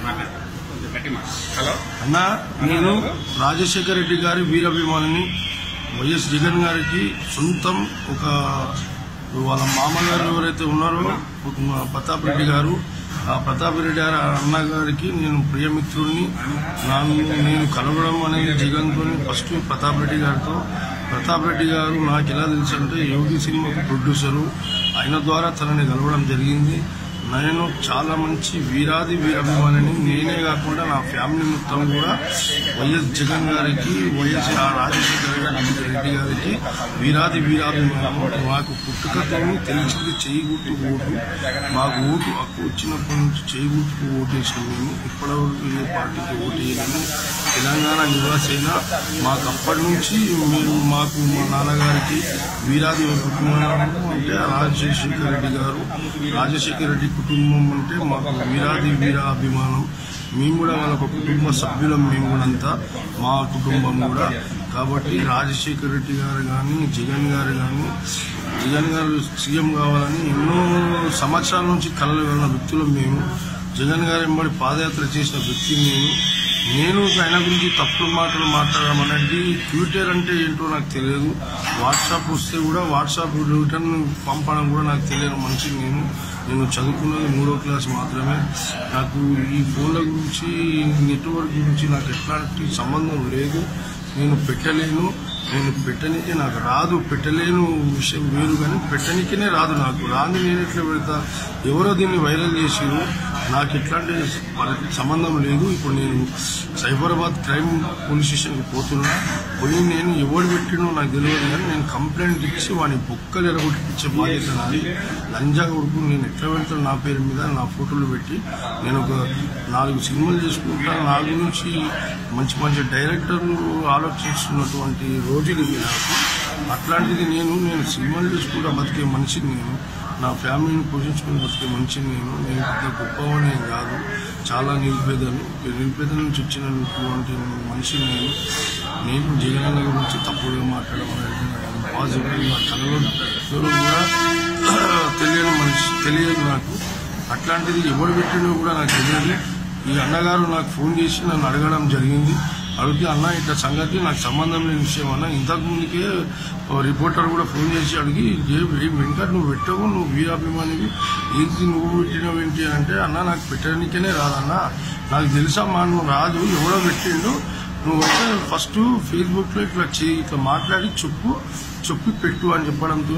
మాట్లాడతాను కొంచెం గట్టి మాట హలో అన్న నేను రాజశేఖర రెడ్డి గారి వీరాభిమానిని వైఎస్ జగన్ గారికి సొంతం ఒక వాళ్ళ మామగారు ఎవరైతే ఉన్నారో ఒక మా ప్రతాప్ రెడ్డి గారు ఆ ప్రతాప్ రెడ్డి గారి అన్న గారికి నేను ప్రియమిత్రుడిని నన్ను నేను కలవడం అనేది జగన్తో ఫస్ట్ ప్రతాప్ రెడ్డి గారితో ప్రతాప్ రెడ్డి గారు నాకు ఎలా తెలుసు అంటే యోగి సినిమాకు ప్రొడ్యూసరు ఆయన ద్వారా తనని కలవడం జరిగింది నేను చాలా మంచి వీరాది వీరాభిమానిని నేనే కాకుండా నా ఫ్యామిలీ మొత్తం కూడా వైఎస్ జగన్ గారికి వైఎస్ రాజశేఖర రెడ్డి గారికి వీరాది వీరాభిమానము మాకు పుట్టుకతోని తెలిసింది చేయి గుర్తు ఓటు మాకు ఓటు హక్కు వచ్చినప్పటి నుంచి చేయి గుర్తుకు ఓటు వేసాం మేము ఇప్పటివరకు ఏ పార్టీకి ఓటు వేయలేము తెలంగాణ నివాసైన మాకు అప్పటి నుంచి మేము మాకు మా నాన్నగారికి వీరాది కుటుంబం అంటే రాజశేఖర రెడ్డి గారు రాజశేఖర రెడ్డి కుటుంబం అంటే మాకు వీరాది వీర అభిమానం మేము కూడా వాళ్ళ ఒక కుటుంబ సభ్యులం మేము కూడా అంతా మా కుటుంబం కూడా కాబట్టి రాజశేఖర రెడ్డి గారు కానీ జగన్ గారు కానీ జగన్ గారు సీఎం కావాలని ఎన్నో సంవత్సరాల నుంచి కలలు వెళ్ళిన వ్యక్తులం మేము జగన్ గారు ఎంబడి పాదయాత్ర చేసిన వ్యక్తి నేను నేను ఆయన గురించి తప్పుడు మాటలు మాట్లాడడం అనేది ట్విట్టర్ అంటే ఏంటో నాకు తెలియదు వాట్సాప్ వస్తే కూడా వాట్సాప్ రిటర్న్ పంపడం కూడా నాకు తెలియని మనిషి నేను నేను చదువుకున్నది మూడో క్లాస్ మాత్రమే నాకు ఈ ఫోన్ల గురించి నెట్వర్క్ గురించి నాకు ఎట్లాంటి సంబంధం లేదు నేను పెట్టలేను నేను పెట్టనీకే నాకు రాదు పెట్టలేను విషయం వేరు కానీ పెట్టనీకేనే రాదు నాకు రాని నేను ఎట్లా పెడతా ఎవరో దీన్ని వైరల్ చేసిరు నాకు ఎట్లాంటి వాళ్ళకి సంబంధం లేదు ఇప్పుడు నేను సైబరాబాద్ క్రైమ్ పోలీస్ స్టేషన్కి పోతున్నా పోయి నేను ఎవడు పెట్టినో నాకు తెలియదు కానీ నేను కంప్లైంట్ ఇచ్చి వాని బొక్కలు ఎరగొట్టించే బాధ్యత నాది లంజా కొడుకు నేను ఎట్లా పెడతాను నా పేరు మీద నా ఫోటోలు పెట్టి నేను ఒక నాలుగు సినిమాలు చేసుకుంటా నా గురించి మంచి మంచి డైరెక్టర్లు ఆలోచిస్తున్నటువంటి రోజులు ఇవి నాకు అట్లాంటిది నేను నేను సినిమాలు చేసుకుంటా బతికే మనిషిని నేను నా ఫ్యామిలీని పోషించుకుని బతికే మనిషిని నేను నేను పెద్ద గొప్పవాడిని కాదు చాలా నిరుపేదలు నిరుపేద నుంచి వచ్చినటువంటి మనిషిని నేను నేను జగన్ అన్న గురించి తప్పుడుగా మాట్లాడడం అనేది పాజిటివ్ నా కళలో కూడా తెలియని మనిషి తెలియదు నాకు అట్లాంటిది ఎవరు పెట్టినో కూడా నాకు తెలియదు ఈ అన్నగారు నాకు ఫోన్ చేసి నన్ను అడగడం జరిగింది అడిగితే అన్న ఇట్లా సంగతి నాకు సంబంధం లేని విషయం అన్న ఇంతకు ముందుకే ఓ రిపోర్టర్ కూడా ఫోన్ చేసి అడిగి "ఏ- ఏం వెంకట్ నువ్వు పెట్టవు నువ్వు వీరాభిమానివి ఏంటి నువ్వు పెట్టినవి ఏంటి అంటే అన్న నాకు పెట్టడానికేనే రాదన్న నాకు తెలుసమ్మా నువ్వు రాదు ఎవడో పెట్టిండు నువ్వు అంటే ఫస్ట్ ఫేస్బుక్ లో ఇట్లా చేయి ఇట్లా మాట్లాడి చెప్పు చెప్పి పెట్టు అని చెప్పడంతో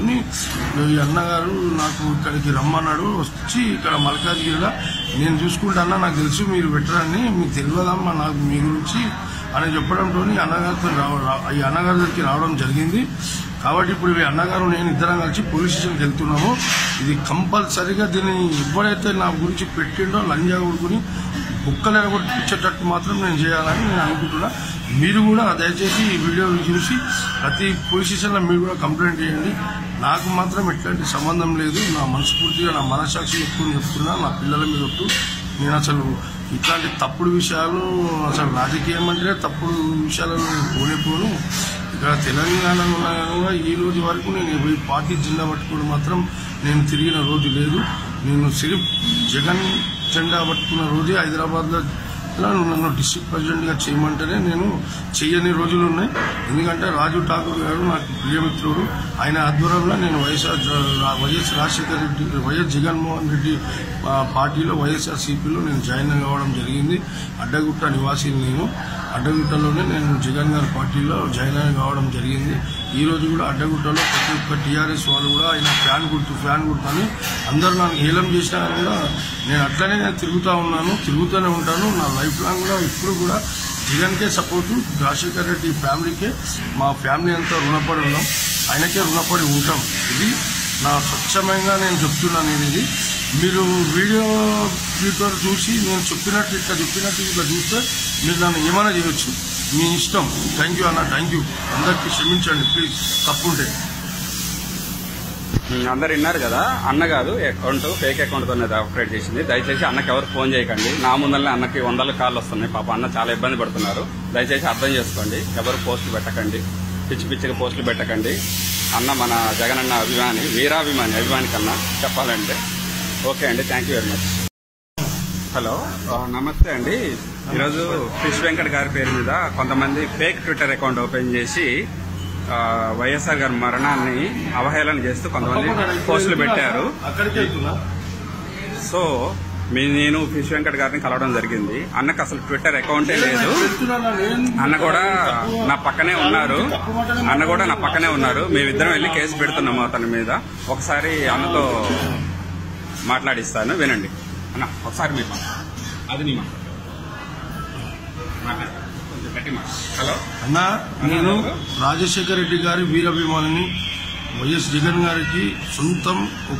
ఈ అన్నగారు నాకు ఇక్కడికి రమ్మన్నాడు వచ్చి ఇక్కడ మల్కాజ్గిరిలో నేను చూసుకుంటానా నాకు తెలుసు మీరు పెట్టరని మీకు తెలియదమ్మా నాకు మీ గురించి అని చెప్పడంతో అన్నగారితో రావ- రా- ఈ అన్నగారి దగ్గరికి రావడం జరిగింది కాబట్టి ఇప్పుడు ఈ అన్నగారు నేను ఇద్దరం కలిసి పోలీస్ స్టేషన్కి వెళ్తున్నాము ఇది కంపల్సరిగా దీన్ని ఎవరైతే నా గురించి పెట్టిండో లంజా కొడుకుని బుక్కలు ఎరగొట్టించేటట్టు మాత్రం నేను చేయాలని నేను అనుకుంటున్నా మీరు కూడా దయచేసి ఈ వీడియో చూసి ప్రతి పోలీస్ స్టేషన్లో మీరు కూడా కంప్లైంట్ చేయండి నాకు మాత్రం ఎట్లాంటి సంబంధం లేదు నా మనస్ఫూర్తిగా నా మనసాక్షి ఎక్కువ చెప్తున్నా నా పిల్లల మీద ఒట్టు నేను అసలు ఇట్లాంటి తప్పుడు విషయాలు అసలు రాజకీయం అంటే తప్పుడు విషయాలను నేను పోనే పోను ఇక్కడ తెలంగాణలో ఉన్నా కూడా ఈ రోజు వరకు నేను ఈ పార్టీ జిల్లా పట్టుకుని మాత్రం నేను తిరిగిన రోజు లేదు నేను సిరిప్ జగన్ జెండా పట్టుకున్న రోజే హైదరాబాద్లో ఇలా నన్ను డిస్ట్రిక్ట్ ప్రెసిడెంట్గా చేయమంటేనే నేను చేయని రోజులు ఉన్నాయి ఎందుకంటే రాజు ఠాకూర్ గారు నాకు ప్రియమిత్రుడు ఆయన ఆధ్వర్యంలో నేను వైఎస్ఆర్ జ- వైఎస్ రాజశేఖర రెడ్డి వైఎస్ జగన్మోహన్ రెడ్డి ఆ, పార్టీలో వైఎస్ఆర్ సిపిలో నేను జాయిన్ కావడం జరిగింది అడ్డగుట్ట నివాసిని నేను అడ్డగుట్టలోనే నేను జగన్ గారి పార్టీలో జాయిన్ కావడం జరిగింది ఈ రోజు కూడా అడ్డగుట్టలో ప్రతి ఒక్క టీఆర్ఎస్ వాళ్ళు కూడా ఆయన ఫ్యాన్ గుర్తు ఫ్యాన్ గుర్తు అని అందరూ నన్ను ఏలం చేసినా కూడా నేను అట్లనే నేను తిరుగుతూ ఉన్నాను తిరుగుతూనే ఉంటాను నా లైఫ్ లాంగ్ కూడా ఇప్పుడు కూడా జగన్కే సపోర్టు రాజశేఖర్ రెడ్డి ఫ్యామిలీకే మా ఫ్యామిలీ అంతా రుణపడి ఉన్నాం ఆయనకే రుణపడి ఉంటాం ఇది నా స్వచ్ఛమైన నేను చెప్తున్నాను నేను ఇది మీరు వీడియో వీడియో చూసి నేను చెప్పినట్టు ఇట్లా చెప్పినట్టు ఇట్లా చూస్తే మీరు నన్ను ఏమైనా చేయొచ్చు మీ ఇష్టం థ్యాంక్ యూ అన్న థ్యాంక్ యూ అందరికీ క్షమించండి ప్లీజ్ తప్పుంటే ఉమ్, అందరు విన్నారు కదా అన్న కాదు అకౌంట్ ఫేక్ అకౌంట్ తోనే ఆపరేట్ చేసింది దయచేసి అన్నకి ఎవరు ఫోన్ చేయకండి నా ముందరనే అన్నకి వందల కాళ్ళు వస్తున్నాయి పాప అన్న చాలా ఇబ్బంది పడుతున్నారు దయచేసి అర్థం చేసుకోండి ఎవరు పోస్టులు పెట్టకండి పిచ్చి పిచ్చిగా పోస్టులు పెట్టకండి అన్న మన జగనన్న అభిమాని వీరాభిమాని అభిమాని కన్నా చెప్పాలంటే ఓకే అండి thank you very much hello ఆ, నమస్తే అండి ఈరోజు ఫిష్ వెంకట్ గారి పేరు మీద కొంతమంది ఫేక్ ట్విట్టర్ అకౌంట్ ఓపెన్ చేసి ఆ, వైఎస్ఆర్ గారి మరణాన్ని అవహేళన చేస్తూ కొంతమంది పోస్టులు పెట్టారు అక్కడికి వెళ్తున్నా సో మీ నేను ఫిష్ వెంకట్ గారిని కలవడం జరిగింది అన్నకు అసలు ట్విట్టర్ అకౌంటే లేదు వెళ్తున్నానా నేను? అన్న కూడా నా పక్కనే ఉన్నారు అన్న కూడా నా పక్కనే ఉన్నారు మేమిద్దరం వెళ్ళి కేసు పెడుతున్నాము అతని మీద ఒకసారి అన్నతో మాట్లాడిస్తాను వినండి అన్న ఒకసారి మీ మాట. అది నీ మాట మాట్లాడు. కొంచెం గట్టి మాట. హలో అన్నా నేను రాజశేఖర రెడ్డి గారి వీరాభిమానిని వైఎస్ జగన్ గారికి సొంతం ఒక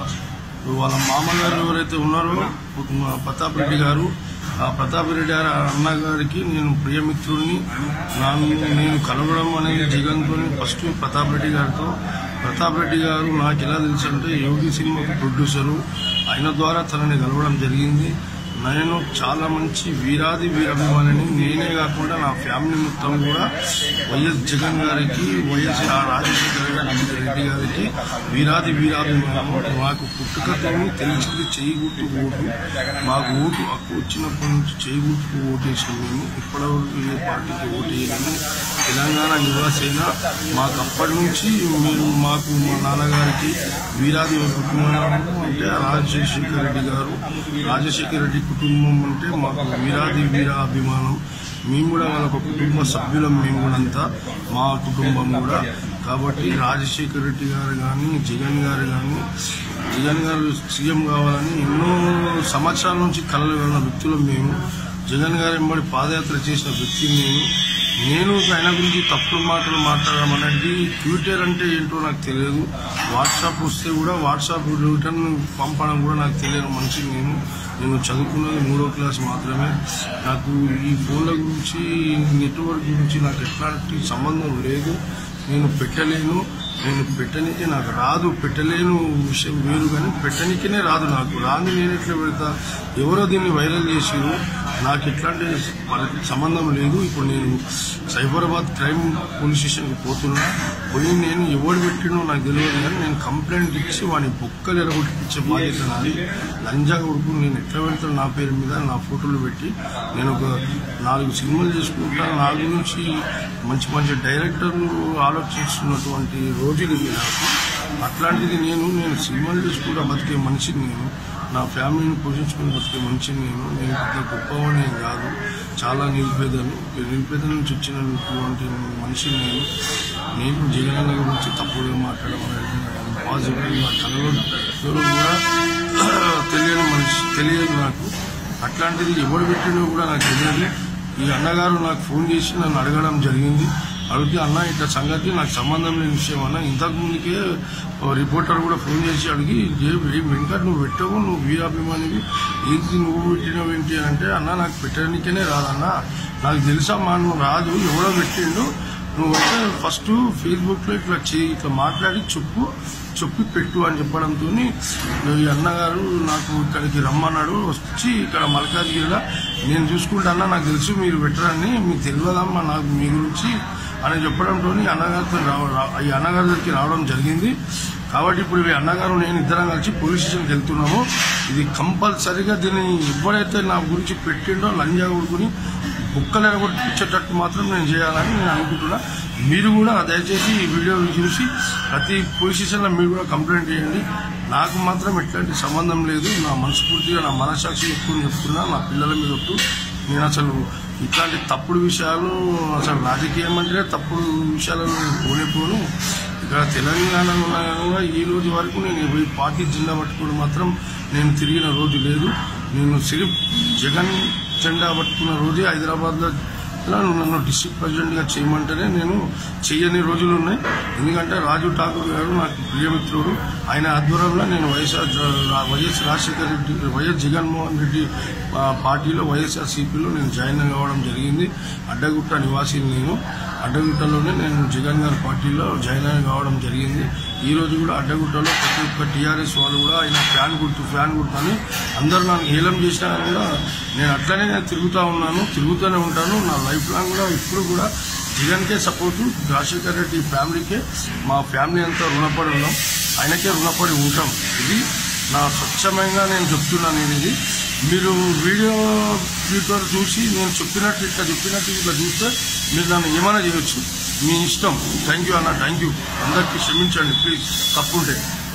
వాళ్ళ మామగారు ఎవరైతే ఉన్నారో మా ప్రతాప్ రెడ్డి గారు ఆ ప్రతాప్ రెడ్డి గారి అన్న గారికి నేను ప్రియమిత్రుడిని నన్ను నేను కలవడం అనేది జగన్తో ఫస్ట్ ప్రతాప్ రెడ్డి గారితో ప్రతాప్ రెడ్డి గారు నాకు ఎలా తెలుసు అంటే యోగి సినిమాకు ప్రొడ్యూసరు ఆయన ద్వారా తనని కలవడం జరిగింది నేను చాలా మంచి వీరాది వీరాభిమానిని నేనే కాకుండా నా ఫ్యామిలీ మొత్తం కూడా వైఎస్ జగన్ గారికి వైఎస్ రాజశేఖర రెడ్డి గారికి వీరాది వీరాభిమానం మాకు పుట్టుకతో తెలిసింది చేయి గుర్తు ఓటు మాకు ఓటు హక్కు వచ్చినప్పటి నుంచి చేయి గుర్తుకు ఓటేసాం మేము ఇప్పటివరకు ఏ పార్టీకి ఓటు వేయలేము తెలంగాణ నివాసైన మాకు అప్పటి నుంచి మేము మాకు మా నాన్నగారికి వీరాది కుటుంబం అంటే రాజశేఖర రెడ్డి గారు రాజశేఖర రెడ్డి కుటుంబం అంటే మాకు వీరాది వీర అభిమానం మేము కూడా వాళ్ళ ఒక కుటుంబ సభ్యులం మేము కూడా అంతా మా కుటుంబం కూడా కాబట్టి రాజశేఖర రెడ్డి గారు కానీ జగన్ గారు కానీ జగన్ గారు సీఎం కావాలని ఎన్నో సంవత్సరాల నుంచి కలలు వెళ్ళిన వ్యక్తులం మేము జగన్ గారు వెంబడి పాదయాత్ర చేసిన వ్యక్తి నేను నేను ఆయన గురించి తప్పుడు మాటలు మాట్లాడడం అనేది ట్విట్టర్ అంటే ఏంటో నాకు తెలియదు వాట్సాప్ వస్తే కూడా వాట్సాప్ రిటర్న్ పంపడం కూడా నాకు తెలియదు మనిషిని నేను నేను చదువుకున్నది మూడో క్లాస్ మాత్రమే నాకు ఈ ఫోన్ల గురించి నెట్వర్క్ గురించి నాకు ఎట్లాంటి సంబంధం లేదు నేను పెట్టలేను నేను పెట్టనికి నాకు రాదు పెట్టలేను విషయం వేరు కానీ పెట్టనికినే రాదు నాకు రాని నేను ఎట్లా పెడతా ఎవరో దీన్ని వైరల్ చేసిరు నాకు ఎట్లాంటి వాళ్ళకి సంబంధం లేదు ఇప్పుడు నేను సైబరాబాద్ క్రైమ్ పోలీస్ స్టేషన్కి పోతున్నా పోయి నేను ఎవడు పెట్టినో నాకు తెలియదు కానీ నేను కంప్లైంట్ ఇచ్చి వాని బొక్కలు ఎరగొట్టించే బాధ్యత నాది లంజా కొడుకు నేను ఎట్లా పెడతాను నా పేరు మీద నా ఫోటోలు పెట్టి నేను ఒక నాలుగు సినిమాలు చేసుకుంటా నా గురించి మంచి మంచి డైరెక్టర్లు ఆలోచిస్తున్నటువంటి రోజులు ఇవి నాకు అట్లాంటిది నేను నేను సినిమాలు చేసుకుంటా బతికే మనిషిని నేను నా ఫ్యామిలీని పోషించుకుని బతికే మనిషిని నేను నేను పెద్ద గొప్పవాడిని ఏం కాదు చాలా నిరుపేదను నిరుపేద నుంచి వచ్చినటువంటి మనిషిని నేను నేను జగన్ అన్న గురించి తప్పుడుగా మాట్లాడడం అనేది పాజిటివ్ నా కళలో కూడా తెలియని మనిషి తెలియదు నాకు అట్లాంటిది ఎవడు పెట్టినో కూడా నాకు తెలియదు ఈ అన్నగారు నాకు ఫోన్ చేసి నన్ను అడగడం జరిగింది అడిగితే అన్న ఇట్లా సంగతి నాకు సంబంధం లేని విషయం అన్న ఇంతకు ముందుకే ఓ రిపోర్టర్ కూడా ఫోన్ చేసి అడిగి "ఏ ఏ వెంకట్ నువ్వు పెట్టవు నువ్వు వీరాభిమానివి ఏంటి నువ్వు పెట్టినవు ఏంటి అని అంటే అన్న నాకు పెట్టడానికేనే రాదన్న నాకు తెలుసా మా నువ్వు రాదు ఎవడో పెట్టిండు నువ్వు అయితే ఫస్ట్ ఫేస్బుక్ లో ఇట్లా చేయి ఇట్లా మాట్లాడి చెప్పు చెప్పి పెట్టు అని చెప్పడంతో ఈ అన్నగారు నాకు ఇక్కడికి రమ్మన్నాడు వచ్చి ఇక్కడ మల్కాజ్గిరిలో నేను చూసుకుంటా అన్న నాకు తెలుసు మీరు పెట్టరని మీకు తెలియదమ్మా నాకు మీ గురించి అని చెప్పడంతో అన్నగారితో రావ- రా- ఈ అన్నగారి దగ్గరికి రావడం జరిగింది కాబట్టి ఇప్పుడు ఈ అన్నగారు నేను ఇద్దరం కలిసి పోలీస్ స్టేషన్కి వెళ్తున్నాము ఇది కంపల్సరిగా దీన్ని ఎవరైతే నా గురించి పెట్టిండో లంజా కొడుకుని బుక్కలు ఎరగొట్టించేటట్టు మాత్రం నేను చేయాలని నేను అనుకుంటున్నా మీరు కూడా దయచేసి ఈ వీడియో చూసి ప్రతి పోలీస్ స్టేషన్లో మీరు కూడా కంప్లైంట్ చేయండి నాకు మాత్రం ఎట్లాంటి సంబంధం లేదు నా మనస్ఫూర్తిగా నా మనసాక్షి ఎక్కువ చెప్తున్నా నా పిల్లల మీద ఒట్టు నేను అసలు ఇట్లాంటి తప్పుడు విషయాలు అసలు రాజకీయం అంటే తప్పుడు విషయాలను నేను పోనే పోను ఇక్కడ తెలంగాణలో ఉన్నా కూడా ఈ రోజు వరకు నేను ఈ పార్టీ జెండా పట్టుకుని మాత్రం నేను తిరిగిన రోజు లేదు నేను సిరిప్ జగన్ జెండా పట్టుకున్న రోజే హైదరాబాద్లో ఇలా నన్ను డిస్ట్రిక్ట్ ప్రెసిడెంట్గా చేయమంటేనే నేను చెయ్యని రోజులు ఉన్నాయి ఎందుకంటే రాజు ఠాకూర్ గారు నాకు ప్రియమిత్రుడు ఆయన ఆధ్వర్యంలో నేను వైఎస్ఆర్ జ- వైఎస్ రాజశేఖర రెడ్డి వైఎస్ జగన్మోహన్ రెడ్డి ఆ, పార్టీలో వైఎస్ఆర్ సిపిలో నేను జాయిన్ కావడం జరిగింది అడ్డగుట్ట నివాసిని నేను అడ్డగుట్టలోనే నేను జగన్ గారి పార్టీలో జాయిన్ కావడం జరిగింది ఈ రోజు కూడా అడ్డగుట్టలో ప్రతి ఒక్క టీఆర్ఎస్ వాళ్ళు కూడా ఆయన ఫ్యాన్ గుర్తు ఫ్యాన్ గుర్తు అని అందరూ నన్ను ఏలం చేసినా కానీ కూడా నేను అట్లనే నేను తిరుగుతూ ఉన్నాను తిరుగుతూనే ఉంటాను నా లైఫ్ లాంగ్ కూడా ఇప్పుడు కూడా జగన్కే సపోర్టు రాజశేఖర రెడ్డి ఫ్యామిలీకే మా ఫ్యామిలీ అంతా రుణపడి ఉన్నాం ఆయనకే రుణపడి ఉంటాం ఇది నా స్వచ్ఛమైన నేను చెప్తున్నాను నేను ఇది మీరు వీడియో వీడియో చూసి నేను చెప్పినట్టు ఇట్లా చెప్పినట్టు ఇట్లా చూస్తే మీరు నన్ను ఏమైనా చేయొచ్చు మీ ఇష్టం థ్యాంక్ యూ అన్న థ్యాంక్ యూ అందరికీ క్షమించండి ప్లీజ్ తప్పుంటే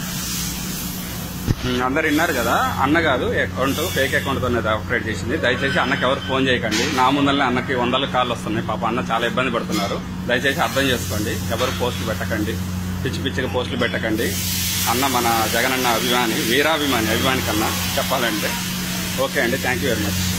ఉమ్, అందరు విన్నారు కదా అన్న కాదు అకౌంట్ ఫేక్ అకౌంట్ తోనే ఆపరేట్ చేసింది దయచేసి అన్నకి ఎవరు ఫోన్ చేయకండి నా ముందరనే అన్నకి వందల కాళ్ళు వస్తున్నాయి పాప అన్న చాలా ఇబ్బంది పడుతున్నారు దయచేసి అర్థం చేసుకోండి ఎవరు పోస్టులు పెట్టకండి పిచ్చి పిచ్చిగా పోస్టులు పెట్టకండి అన్న మన జగనన్న అభిమాని వీరాభిమాని అభిమాని కన్నా చెప్పాలంటే ఓకే అండి థ్యాంక్ యూ వెరీ మచ్